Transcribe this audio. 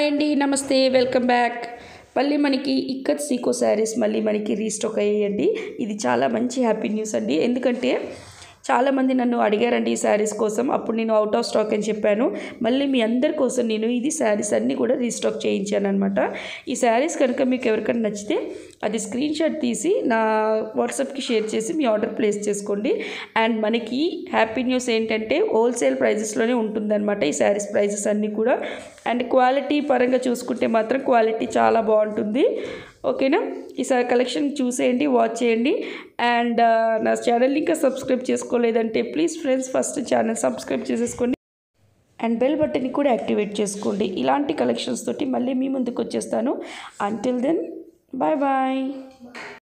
hi అండి నమస్తే welcome back మళ్ళీ మనకి ఇక్కత్ సీకో శారీస్ మళ్ళీ మనకి రీస్టాక్ అయ్యాయండి ఇది చాలా మంచి హ్యాపీ న్యూస్ అండి ఎందుకంటే చాలామంది నన్ను అడిగారండి ఈ శారీస్ కోసం అప్పుడు నేను అవుట్ ఆఫ్ స్టాక్ అని చెప్పాను మళ్ళీ మీ అందరి కోసం నేను ఇది శారీస్ అన్నీ కూడా రీస్టాక్ చేయించాను అనమాట ఈ శారీస్ కనుక మీకు ఎవరికైనా నచ్చితే అది స్క్రీన్ షాట్ తీసి నా వాట్సాప్కి షేర్ చేసి మీ ఆర్డర్ ప్లేస్ చేసుకోండి అండ్ మనకి హ్యాపీ న్యూస్ ఏంటంటే హోల్సేల్ ప్రైజెస్లోనే ఉంటుందన్నమాట ఈ శారీస్ ప్రైజెస్ అన్నీ కూడా అండ్ క్వాలిటీ పరంగా చూసుకుంటే మాత్రం క్వాలిటీ చాలా బాగుంటుంది ఓకేనా ఈసారి కలెక్షన్ చూసేయండి వాచ్ చేయండి అండ్ నా ఛానల్ని ఇంకా సబ్స్క్రైబ్ చేసుకోలేదంటే please friends first channel subscribe చేసేసుకోండి అండ్ బెల్ బటన్ని కూడా యాక్టివేట్ చేసుకోండి ఇలాంటి కలెక్షన్స్ తోటి మళ్ళీ మీ ముందుకు వచ్చేస్తాను అంటిల్ దెన్ బాయ్ బాయ్